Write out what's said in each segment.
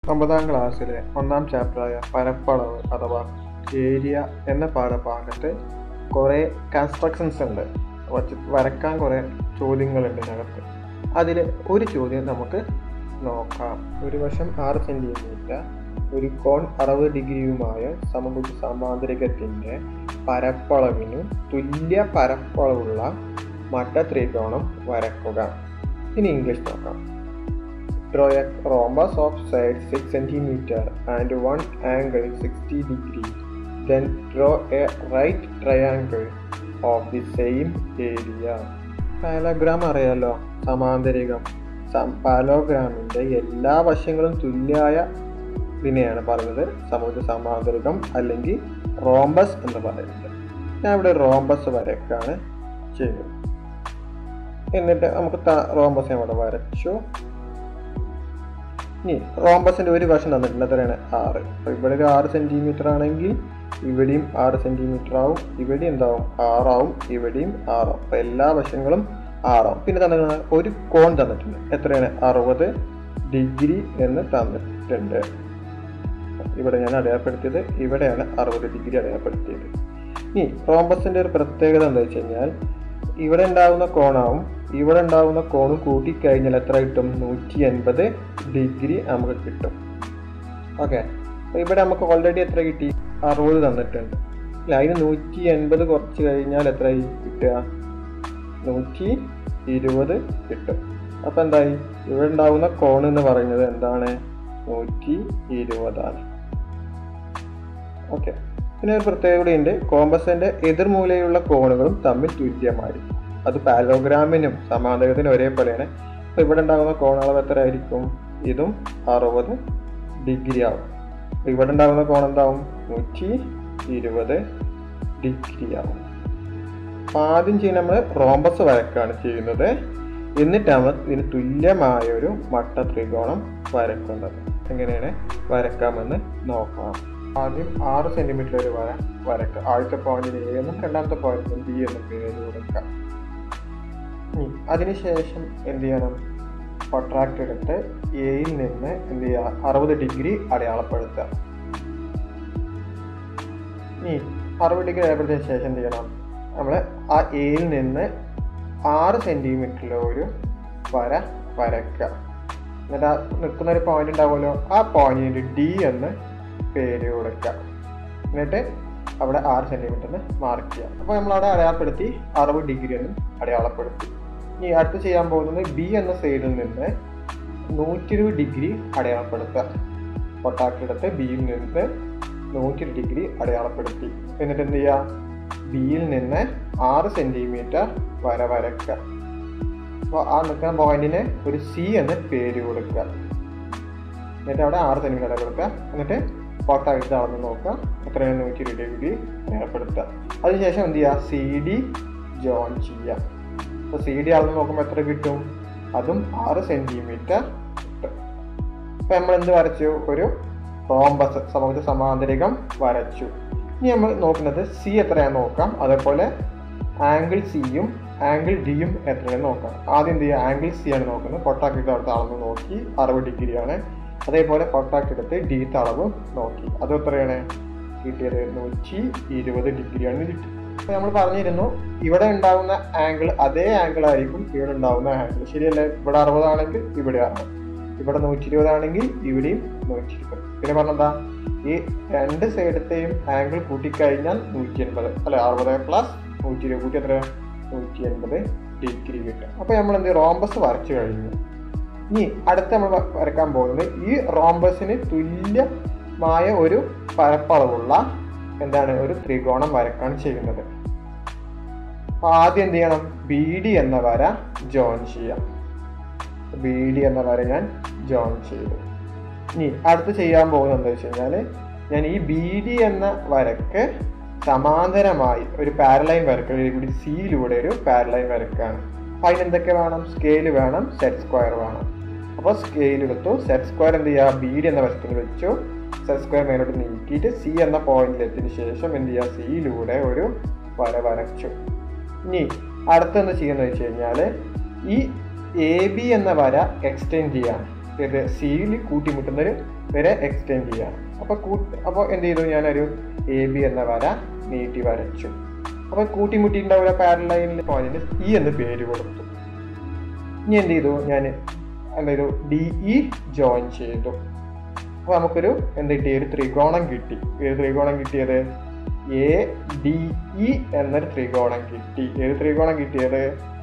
ഒമ്പതാം ക്ലാസ്സിലെ ഒന്നാം ചാപ്റ്ററായ പരപ്പളവ് അഥവാ ഏരിയ എന്ന പാഠഭാഗത്ത് കുറേ കൺസ്ട്രക്ഷൻസ് ഉണ്ട് വച്ച് വരക്കാൻ കുറേ ചോദ്യങ്ങളുണ്ട് ഇതിനകത്ത് അതിൽ ഒരു ചോദ്യം നമുക്ക് നോക്കാം ഒരു വശം ആറ് സെൻറ്റിമീറ്റർ ഒരു കോൺ അറുപത് ഡിഗ്രിയുമായ സമഭുജ സമാന്തരികത്തിൻ്റെ പരപ്പളവിന് തുല്യ പരപ്പളവുള്ള മട്ട ത്രികോണം വരക്കുക ഇനി ഇംഗ്ലീഷ് നോക്കാം Draw a rhombus of side 6 cm and one angle 60 degree. Then draw a right triangle of the same area. പാലോഗ്രാം അറിയാലോ സമാന്തരികം പാലോഗ്രാമിൻ്റെ എല്ലാ വശങ്ങളും തുല്യമായ ഇതിനെയാണ് പറയുന്നത് സമുദ്ര സമാന്തരികം അല്ലെങ്കിൽ റോംബസ് എന്ന് പറയുന്നത് ഞാൻ ഇവിടെ റോംബസ് വരക്കാണ് ചെയ്യുന്നത് എന്നിട്ട് നമുക്ക് റോംബസ് ഞാൻ ഇവിടെ വരച്ചു ഇനി റോംബസിന്റെ ഒരു വശം തന്നിട്ടുണ്ട് എത്രയാണ് ആറ് അപ്പൊ ഇവിടെ ഒരു ആറ് സെന്റിമീറ്റർ ആണെങ്കിൽ ഇവിടെയും ആറ് സെന്റിമീറ്റർ ആവും ഇവിടെ എന്താവും ആറാവും ഇവിടെയും ആറാവും അപ്പൊ എല്ലാ വശങ്ങളും ആറാവും പിന്നെ തന്നിട്ടുണ്ട് ഒരു കോൺ തന്നിട്ടുണ്ട് എത്രയാണ് അറുപത് ഡിഗ്രി എന്ന് തന്നിട്ടുണ്ട് ഇവിടെ ഞാൻ അടയാളപ്പെടുത്തിയത് ഇവിടെയാണ് അറുപത് ഡിഗ്രി അടയാളപ്പെടുത്തിയത് ഇനി റോംബസിന്റെ ഒരു പ്രത്യേകത എന്താ വെച്ച് കഴിഞ്ഞാൽ ഇവിടെ ഉണ്ടാവുന്ന കോണാവും ഇവിടെ ഉണ്ടാവുന്ന കോണും കൂട്ടിക്കഴിഞ്ഞാൽ എത്ര കിട്ടും നൂറ്റി എൺപത് ഡിഗ്രി നമുക്ക് കിട്ടും ഓക്കെ അപ്പോൾ ഇവിടെ നമുക്ക് ഓൾറെഡി എത്ര കിട്ടി അറുപത് തന്നിട്ടുണ്ട് അല്ല അതിന് നൂറ്റി എൺപത് കുറച്ച് കഴിഞ്ഞാൽ എത്രയായി കിട്ടുക നൂറ്റി ഇരുപത് കിട്ടും അപ്പം എന്തായി ഇവിടെ ഉണ്ടാവുന്ന കോൺ എന്ന് പറയുന്നത് എന്താണ് നൂറ്റി ഇരുപതാണ് ഓക്കെ പിന്നെ ഒരു പ്രത്യേകത കൂടി ഉണ്ട് കോമ്പസിന്റെ എതിർമൂലയുള്ള കോണുകളും തമ്മിൽ തുല്യമായിരിക്കും അത് പാലോഗ്രാമിനും സമാന്തരത്തിനും ഒരേപോലെയാണ് അപ്പോൾ ഇവിടെ ഉണ്ടാകുന്ന കോണളവ് എത്ര ആയിരിക്കും ഇതും അറുപത് ഡിഗ്രി ആവും അപ്പോൾ ഇവിടെ ഉണ്ടാകുന്ന കോൺ എന്താവും നൂറ്റി ഇരുപത് ഡിഗ്രി ആവും അപ്പോൾ ആദ്യം ചെയ്യുന്ന നമ്മൾ റോംബസ് വരക്കാണ് ചെയ്യുന്നത് എന്നിട്ടാണ് ഇതിന് തുല്യമായ ഒരു മട്ട ത്രികോണം വരക്കുന്നത് എങ്ങനെയാണ് വരക്കാമെന്ന് നോക്കാം ആദ്യം ആറ് സെന്റിമീറ്റർ ഒരു വര വരക്കുക ആദ്യത്തെ പോയിന്റിന് എ എന്നും രണ്ടാമത്തെ പോയിന്റിന് ബി എന്നും പേര് കൊടുക്കുക അതിനുശേഷം എന്ത് ചെയ്യണം പ്രൊട്രാക്ട് എടുത്ത് എയിൽ നിന്ന് എന്ത് ചെയ്യുക അറുപത് ഡിഗ്രി അടയാളപ്പെടുത്തുക ഇനി അറുപത് ഡിഗ്രി അടയാളപ്പെടുത്തിയ ശേഷം എന്ത് ചെയ്യണം നമ്മൾ ആ എയിൽ നിന്ന് ആറ് സെന്റിമീറ്ററിലെ ഒരു വര വരക്കുക എന്നിട്ട് ആ നിൽക്കുന്ന ഒരു പോയിന്റ് ഉണ്ടാവുമല്ലോ ആ പോയിന്റിന് ഡി എന്ന് പേര് കൊടുക്കുക എന്നിട്ട് അവിടെ ആറ് സെന്റിമീറ്ററിന് മാർക്ക് ചെയ്യുക അപ്പോൾ നമ്മൾ അവിടെ അടയാളപ്പെടുത്തി അറുപത് ഡിഗ്രി എന്നും അടയാളപ്പെടുത്തി ഇനി അടുത്ത് ചെയ്യാൻ പോകുന്നത് ബി എന്ന സൈഡിൽ നിന്ന് നൂറ്റി ഇരുപത് ഡിഗ്രി അടയാളപ്പെടുത്തുക പൊട്ടാക്കെടുത്ത് ബിയിൽ നിന്ന് നൂറ്റി ഡിഗ്രി അടയാളപ്പെടുത്തി എന്നിട്ട് എന്ത് ചെയ്യുക ബിയിൽ നിന്ന് ആറ് സെന്റിമീറ്റർ വര വരക്കുക അപ്പോൾ ആ നിൽക്കുന്ന പോയിന്റിന് ഒരു സി എന്ന് പേര് കൊടുക്കുക എന്നിട്ട് അവിടെ ആറ് സെന്റിമീറ്റർ അടയാളപ്പെടുത്തുക എന്നിട്ട് പുറത്തായിട്ട് അളന്ന് നോക്കുക എത്രയാണ് നൂറ്റി ഇരുപത് ഡിഗ്രി അടയാളപ്പെടുത്തുക അതിനുശേഷം എന്ത് ചെയ്യുക സി ഡി ജോയിൻ ചെയ്യുക അപ്പോൾ സി ഡി അളന്ന് നോക്കുമ്പോൾ എത്ര കിട്ടും അതും ആറ് സെന്റിമീറ്റർ കിട്ടും അപ്പോൾ നമ്മൾ എന്ത് വരച്ചു ഒരു റോംബസ് സമൂഹ സമാന്തരികം വരച്ചു ഇനി നമ്മൾ നോക്കുന്നത് സി എത്രയാണെന്ന് നോക്കാം അതേപോലെ ആംഗിൾ സിയും ആംഗിൾ ഡിയും എത്രയാണെന്ന് നോക്കാം ആദ്യം എന്ത് ചെയ്യുക ആംഗിൾ സി ആണ് നോക്കുന്നത് പൊട്ടാക്കിട്ട് അടുത്ത അളവ് നോക്കി അറുപത് ഡിഗ്രിയാണ് അതേപോലെ പൊട്ടാക്ട് എടുത്ത് ഡി അളവ് നോക്കി അത് എത്രയാണ് കിട്ടിയത് നൂറ്റി ഇരുപത് ഡിഗ്രിയാണ് കിട്ടി അപ്പൊ നമ്മൾ പറഞ്ഞിരുന്നു ഇവിടെ ഉണ്ടാകുന്ന ആംഗിൾ അതേ ആംഗിൾ ആയിരിക്കും ഇവിടെ ഉണ്ടാകുന്ന ആംഗിൾ ശരിയല്ലേ ഇവിടെ അറുപതാണെങ്കിൽ ഇവിടെ അറുപത് ഇവിടെ നൂറ്റി ഇരുപതാണെങ്കിൽ ഇവിടെയും നൂറ്റി ഇരുപത് പിന്നെ പറഞ്ഞെന്താ ഈ രണ്ട് സൈഡത്തെയും ആംഗിൾ കൂട്ടിക്കഴിഞ്ഞാൽ നൂറ്റി എൺപത് അല്ലെ അറുപത് പ്ലസ് നൂറ്റി ഇരുപത് കൂട്ടി എത്ര നൂറ്റി എൺപത് ഡിഗ്രി കിട്ടും അപ്പൊ നമ്മൾ എന്ത് റോംബസ് വരച്ചു കഴിഞ്ഞു ഇനി അടുത്ത നമ്മൾ വരക്കാൻ പോകുന്നത് ഈ റോംബസിന് തുല്യമായ ഒരു പരപ്പളവുള്ള എന്താണ് ഒരു ത്രികോണം വരക്കാണ് ചെയ്യുന്നത് അപ്പൊ ആദ്യം എന്ത് ചെയ്യണം ബി ഡി എന്ന വര ജോയിൻ ചെയ്യാം ബി ഡി എന്ന വര ഞാൻ ജോയിൻ ചെയ്തു ഇനി അടുത്ത് ചെയ്യാൻ പോകുന്നത് എന്താ വെച്ച് കഴിഞ്ഞാൽ ഞാൻ ഈ ബി ഡി എന്ന വരക്ക് സമാന്തരമായി ഒരു പാരലൈൻ വരക്കുക കൂടി സിയിലൂടെ ഒരു പാരലൈൻ വരക്കാണ് അപ്പൊ അതിനെന്തൊക്കെ വേണം സ്കെയിൽ വേണം സെറ്റ് സ്ക്വയർ വേണം അപ്പോൾ സ്കെയിൽ എടുത്തു സെറ്റ് സ്ക്വയർ എന്ത് ചെയ്യുക ബി ഡി എന്ന വശത്തിൽ വെച്ചു സെറ്റ് സ്ക്വയർ മേലോട്ട് നീക്കിയിട്ട് സി എന്ന പോയിന്റിൽ എത്തിയതിനു ശേഷം എന്ത് ചെയ്യുക സിയിലൂടെ ഒരു വര വരച്ചു ഇനി അടുത്തെന്ത് ചെയ്യുന്നത് വെച്ച് കഴിഞ്ഞാൽ ഈ എ ബി എന്ന വര എക്സ്റ്റെൻഡ് ചെയ്യാണ് ഇത് സിയിൽ കൂട്ടിമുട്ടുന്ന ഒരു വരെ എക്സ്റ്റെൻഡ് ചെയ്യാണ് അപ്പോൾ കൂട്ടി അപ്പോൾ എന്ത് ചെയ്തു ഞാനൊരു എ ബി എന്ന വര നീട്ടി വരച്ചു അപ്പോൾ കൂട്ടിമുട്ടിയിട്ടുണ്ടാവില്ല പാരൽ ലൈനിൽ പോയിന്റിന് ഇ എന്ന് പേര് കൊടുത്തു ഇനി എന്ത് ചെയ്തു ഞാൻ എന്ത് ചെയ്തു ഡി ഇ ജോയിൻ ചെയ്തു അപ്പോൾ നമുക്കൊരു എന്ത് കിട്ടി ഒരു ത്രികോണം കിട്ടി ഏത് ത്രികോണം കിട്ടിയത് എ ഡി ഇ എന്നൊരു ത്രികോണം കിട്ടി ഏത് ത്രികോണം കിട്ടിയത്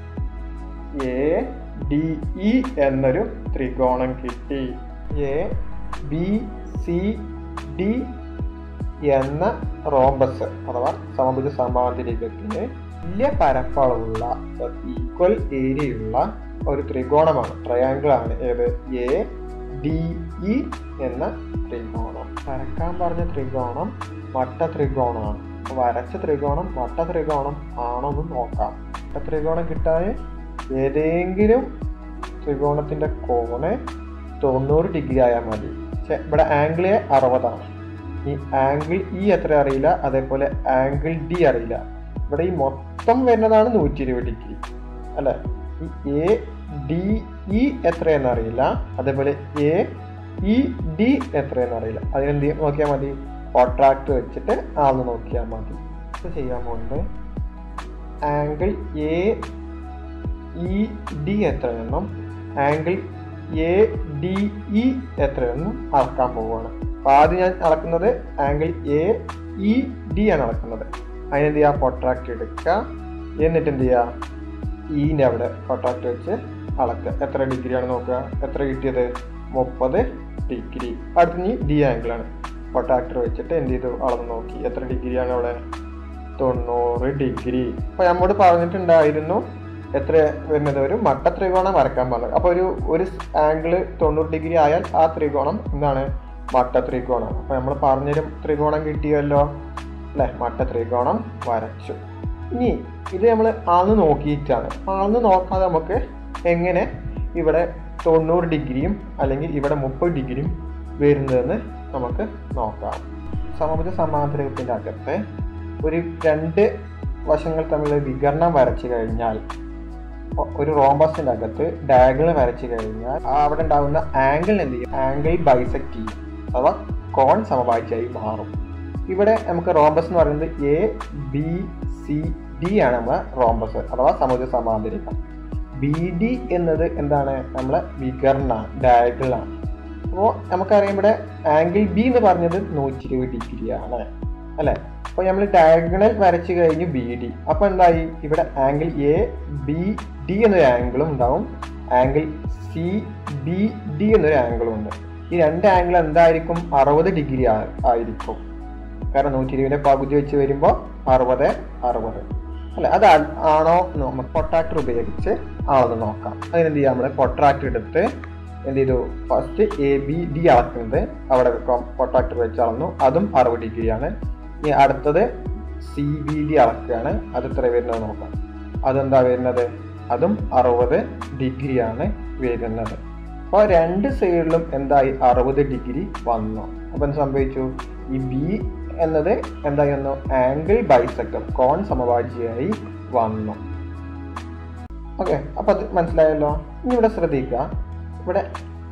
എ ഡി ഇ എന്നൊരു ത്രികോണം കിട്ടി എ ബി സി ഡി എന്ന റോംബസ് അഥവാ സമഭുജ സമാന്തരികത്തിന് വലിയ പരപ്പളവുള്ള ഈക്വൽ ഏരിയയുള്ള ഒരു ത്രികോണമാണ് ട്രയാങ്കിൾ ആണ് ഏത് എ ഡി ഇ എന്ന ത്രികോണം വരക്കാൻ പറഞ്ഞ ത്രികോണം വട്ട ത്രികോണമാണ് വരച്ച ത്രികോണം വട്ട ത്രികോണം ആണോ എന്ന് നോക്കാം വട്ട ത്രികോണം കിട്ടാൻ ഏതെങ്കിലും ത്രികോണത്തിന്റെ കോണ് തൊണ്ണൂറ് ഡിഗ്രി ആയാൽ മതി പക്ഷെ ഇവിടെ ആംഗിൾ അറുപതാണ് ഈ ആംഗിൾ ഇ എത്ര അറിയില്ല അതേപോലെ ആംഗിൾ ഡി അറിയില്ല ഇവിടെ ഈ മൊത്തം വരുന്നതാണ് നൂറ്റി ഇരുപത് ഡിഗ്രി അല്ലെ ഈ എ ഡി ഇ എത്രയെന്ന് അറിയില്ല അതേപോലെ എ ഇ ഡി എത്രയെന്ന് അറിയില്ല അതിനെന്ത് നോക്കിയാൽ മതി കോൺട്രാക്ട് വെച്ചിട്ട് ആന്ന് നോക്കിയാൽ മതി ഇത് ചെയ്യാൻ പോകുന്നത് ആംഗിൾ എ ഇ ഡി എത്രയെന്നും ആംഗിൾ എ ഡി ഇ എത്രയെന്നും അളക്കാൻ പോവുകയാണ് അപ്പൊ ആദ്യം ഞാൻ അളക്കുന്നത് ആംഗിൾ എ ഇ ഡി ആണ് അളക്കുന്നത് അതിനെന്ത് ചെയ്യുക കോൺട്രാക്ട് എടുക്കുക എന്നിട്ട് എന്ത് ചെയ്യുക ഇന്റെ അവിടെ കോൺട്രാക്ട് വെച്ച് അളക്കുക എത്ര ഡിഗ്രിയാണ് നോക്കുക എത്ര കിട്ടിയത് മുപ്പത് ഡിഗ്രി അടുത്ത ഇനി ഡി ആംഗിൾ ആണ് കോൺട്രാക്ടർ വെച്ചിട്ട് എന്ത് ചെയ്തു അളന്ന് നോക്കി എത്ര ഡിഗ്രിയാണ് അവിടെ തൊണ്ണൂറ് ഡിഗ്രി അപ്പൊ നമ്മോട് പറഞ്ഞിട്ടുണ്ടായിരുന്നു എത്ര വരുന്നത് ഒരു മട്ട ത്രികോണം വരക്കാൻ പറഞ്ഞത് അപ്പൊ ഒരു ഒരു ആംഗിള് തൊണ്ണൂറ് ഡിഗ്രി ആയാൽ ആ ത്രികോണം എന്താണ് മട്ട ത്രികോണം അപ്പൊ നമ്മൾ പറഞ്ഞൊരു ത്രികോണം കിട്ടിയല്ലോ അല്ലെ മട്ട ത്രികോണം വരച്ചു ഇനി ഇത് നമ്മൾ ആന്ന് നോക്കിയിട്ടാണ് ആന്ന് നോക്കാതെ നമുക്ക് എങ്ങനെ ഇവിടെ തൊണ്ണൂറ് ഡിഗ്രിയും അല്ലെങ്കിൽ ഇവിടെ മുപ്പത് ഡിഗ്രിയും വരുന്നതെന്ന് നമുക്ക് നോക്കാം സമഭുജ സമാന്തരത്തിന്റെ അകത്ത് ഒരു രണ്ട് വശങ്ങൾ തമ്മിലുള്ള വികരണം വരച്ചു കഴിഞ്ഞാൽ ഒരു റോംബസിന്റെ അകത്ത് ഡയഗണൽ വരച്ചു കഴിഞ്ഞാൽ ആ അവിടെ ഉണ്ടാകുന്ന ആംഗിൾ എന്ത് ചെയ്യും ആംഗിൾ ബൈസെക്ട് ചെയ്യും അഥവാ കോൺ സമവാഴ്ചയായി മാറും ഇവിടെ നമുക്ക് റോംബസ് എന്ന് പറയുന്നത് എ ബി സി ഡി ആണ് നമ്മളെ റോംബസ് അഥവാ സമുദ്ര സമാന്തരികം ബി ഡി എന്നത് എന്താണ് നമ്മളെ വികർണാണ് ഡയഗണലാണ് അപ്പോൾ നമുക്കറിയാം ഇവിടെ ആംഗിൾ ബി എന്ന് പറഞ്ഞത് നൂറ്റി ഇരുപത് ഡിഗ്രി ആണ് അല്ലെ അപ്പോൾ നമ്മൾ ഡയഗണൽ വരച്ചു കഴിഞ്ഞു ബി ഡി അപ്പോൾ എന്തായി ഇവിടെ ആംഗിൾ എ ബി ഡി എന്നൊരു ആംഗിളും ഉണ്ടാവും ആംഗിൾ സി ബി ഡി എന്നൊരു ആംഗിളും ഉണ്ട് ഈ രണ്ട് ആംഗിൾ എന്തായിരിക്കും അറുപത് ഡിഗ്രി ആയിരിക്കും കാരണം നൂറ്റി ഇരുപതിന്റെ പകുതി വെച്ച് വരുമ്പോൾ അറുപത് അറുപത് അല്ലെ അത് ആണോ നമുക്ക് പൊട്ടാക്ടർ ഉപയോഗിച്ച് അളന്ന് നോക്കാം അതിനെന്ത് ചെയ്യാം നമ്മൾ പൊട്ടാക്ടർ എടുത്ത് എന്ത് ചെയ്തു ഫസ്റ്റ് എ ബി ഡി അളക്കുന്നത് അവിടെ പൊട്ടാക്ടർ വെച്ച് അളന്നു അതും അറുപത് ഡിഗ്രിയാണ് ഇനി അടുത്തത് സി ബി ഡി അളക്കുകയാണ് അത് എത്ര വരുന്നത് നോക്കാം അതെന്താ വരുന്നത് അതും അറുപത് ഡിഗ്രിയാണ് വരുന്നത് അപ്പോൾ രണ്ട് സൈഡിലും എന്തായി അറുപത് ഡിഗ്രി വന്നു അപ്പം എന്ത് സംഭവിച്ചു ഈ ബി എന്നത് എന്തായി വന്നു ആംഗിൾ ബൈസെക്ടർ കോൺ സമവാചിയായി വന്നു ഓക്കെ അപ്പൊ അത് മനസ്സിലായല്ലോ ഇനി ഇവിടെ ശ്രദ്ധിക്കുക ഇവിടെ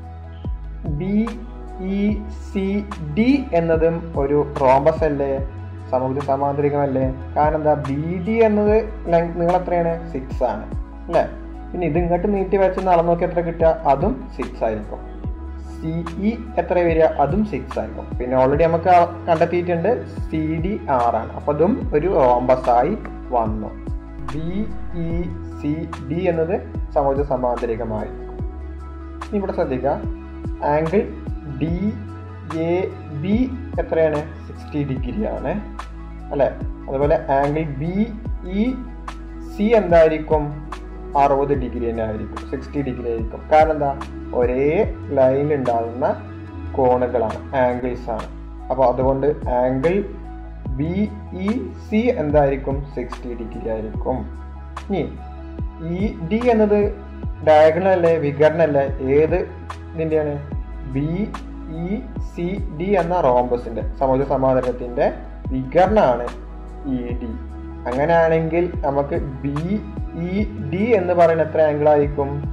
ബി ഇ സി ഡി എന്നതും ഒരു റോംബസ് അല്ലേ സമഭുജ സമാന്തരികമല്ലേ കാരണം എന്താ ബി ഡി എന്നത് നിങ്ങൾ എത്രയാണ് സിക്സ് ആണ് അല്ലേ പിന്നെ ഇത് ഇങ്ങോട്ട് നീട്ടി വെച്ച് നടന്നു നോക്കി എത്ര കിട്ടുക അതും സിക്സ് ആയിരിക്കും സി ഇ എത്ര വരിക അതും സിക്സ് ആയിരിക്കും പിന്നെ ഓൾറെഡി നമുക്ക് കണ്ടെത്തിയിട്ടുണ്ട് സി ഡി ആറാണ് അപ്പൊ അതും ഒരു റോംബസ് ആയി വന്നു ബി ഇ സി ഡി എന്നത് സമൂഹ സമാന്തരികമായിരിക്കും ഇവിടെ ശ്രദ്ധിക്കുക ആംഗിൾ ഡി എ ബി എത്രയാണ് സിക്സ്റ്റി ഡിഗ്രി ആണ് അല്ലെ അതുപോലെ ആംഗിൾ ബി ഇ സി എന്തായിരിക്കും അറുപത് ഡിഗ്രി തന്നെ ആയിരിക്കും സിക്സ്റ്റി ഡിഗ്രി ആയിരിക്കും കാരണം എന്താ ഒരേ ലൈനിൽ ഉണ്ടാകുന്ന കോണുകളാണ് ആംഗിൾസ് ആണ് അപ്പോൾ അതുകൊണ്ട് ആംഗിൾ ബി ഇ സി എന്തായിരിക്കും സിക്സ്റ്റി ഡിഗ്രി ആയിരിക്കും ഇനി ഇ ഡി എന്നത് ഡയഗണൽ അല്ലേ വികരണല്ലേ ഏത് ഇതിൻ്റെയാണ് ബി ഇ സി ഡി എന്ന റോംബസിന്റെ സമൂഹ സമാധാനത്തിന്റെ വികരണമാണ് ഇ ഡി അങ്ങനെയാണെങ്കിൽ നമുക്ക് ബി ഇ ഡി എന്ന് പറയുന്ന എത്ര ആംഗിൾ ആയിരിക്കും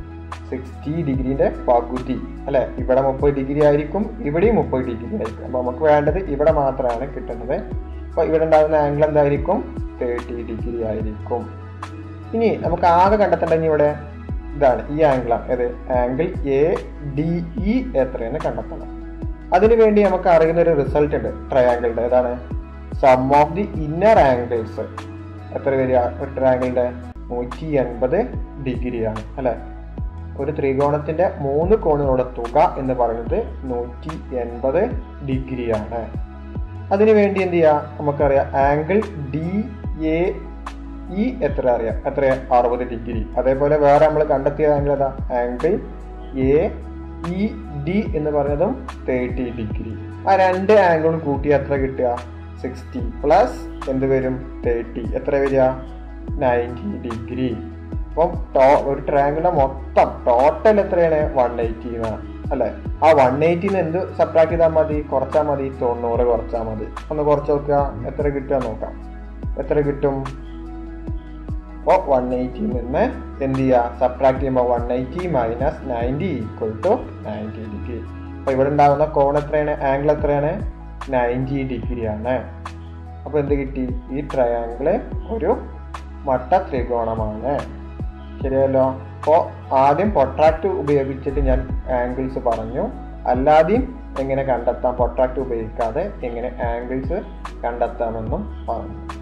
സിക്സ്റ്റി ഡിഗ്രീൻ്റെ പകുതി അല്ലെ ഇവിടെ മുപ്പത് ഡിഗ്രി ആയിരിക്കും ഇവിടെയും മുപ്പത് ഡിഗ്രി ആയിരിക്കും അപ്പോൾ നമുക്ക് വേണ്ടത് ഇവിടെ മാത്രമാണ് കിട്ടുന്നത് അപ്പോൾ ഇവിടെ ഉണ്ടാകുന്ന ആംഗിൾ എന്തായിരിക്കും തേർട്ടി ഡിഗ്രി ആയിരിക്കും ഇനി നമുക്ക് ആകെ കണ്ടെത്തേണ്ടത് ഇനി ഇവിടെ ഇതാണ് ഈ ആംഗിളാണ് ഏത് ആംഗിൾ എ ഡി ഇ എത്രയെന്ന് കണ്ടെത്തണം അതിനു വേണ്ടി നമുക്ക് അറിയുന്ന ഒരു റിസൾട്ട് ഉണ്ട് ട്രയാങ്കിളിന്റെ ഏതാണ് sum of the inner angles എത്ര വരിക ഒരു ട്രയാങ്കിളിന്റെ നൂറ്റി എൺപത് ഡിഗ്രിയാണ് അല്ലെ ഒരു ത്രികോണത്തിന്റെ മൂന്ന് കോണുകളുടെ തുക എന്ന് പറയുന്നത് നൂറ്റി എൺപത് ഡിഗ്രിയാണ് അതിനു വേണ്ടി എന്ത് ചെയ്യാം നമുക്കറിയാം ആംഗിൾ ഡി എ ഇ എത്ര അറിയാം എത്ര അറുപത് ഡിഗ്രി അതേപോലെ വേറെ നമ്മൾ കണ്ടെത്തിയ ആംഗിൾ ഏതാ ആംഗിൾ എ ഇ ഡി എന്ന് പറയുന്നതും തേർട്ടി ഡിഗ്രി ആ രണ്ട് ആംഗിളും കൂട്ടി എത്ര കിട്ടുക സിക്സ്റ്റി പ്ലസ് എന്ത് വരും തേർട്ടി എത്ര വരിക നയൻറ്റി ഡിഗ്രി അപ്പം ടോ- ഒരു ട്രയാങ്കിളിന്റെ മൊത്തം ടോട്ടൽ എത്രയാണ് വൺ എയ്റ്റി എന്നാണ് അല്ലെ ആ വൺ എയ്റ്റിന്ന് എന്ത് സബ്ട്രാക്ട് ചെയ്താൽ മതി കുറച്ചാൽ മതി തൊണ്ണൂറ് കുറച്ചാൽ മതി ഒന്ന് കുറച്ച് നോക്കുക എത്ര കിട്ടുക നോക്കാം എത്ര കിട്ടും അപ്പോൾ വൺ എയ്റ്റി നിന്ന് എന്ത് ചെയ്യുക സബ്ട്രാക്ട് ചെയ്യുമ്പോൾ one eighty minus ninety equal to ninety degree അപ്പോൾ ഇവിടെ ഉണ്ടാകുന്ന കോൺ എത്രയാണ് ആംഗിൾ എത്രയാണ് നയൻറ്റി ഡിഗ്രി ആണ് അപ്പോൾ എന്ത് കിട്ടി ഈ ട്രയാങ്കിള് ഒരു മട്ട ത്രികോണമാണ് ശരിയല്ലോ അപ്പോൾ ആദ്യം പൊട്രാക്ട് ഉപയോഗിച്ചിട്ട് ഞാൻ ആംഗിൾസ് പറഞ്ഞു അല്ലാതെയും എങ്ങനെ കണ്ടെത്താം പൊട്രാക്ട് ഉപയോഗിക്കാതെ എങ്ങനെ ആംഗിൾസ് കണ്ടെത്താമെന്നും പറഞ്ഞു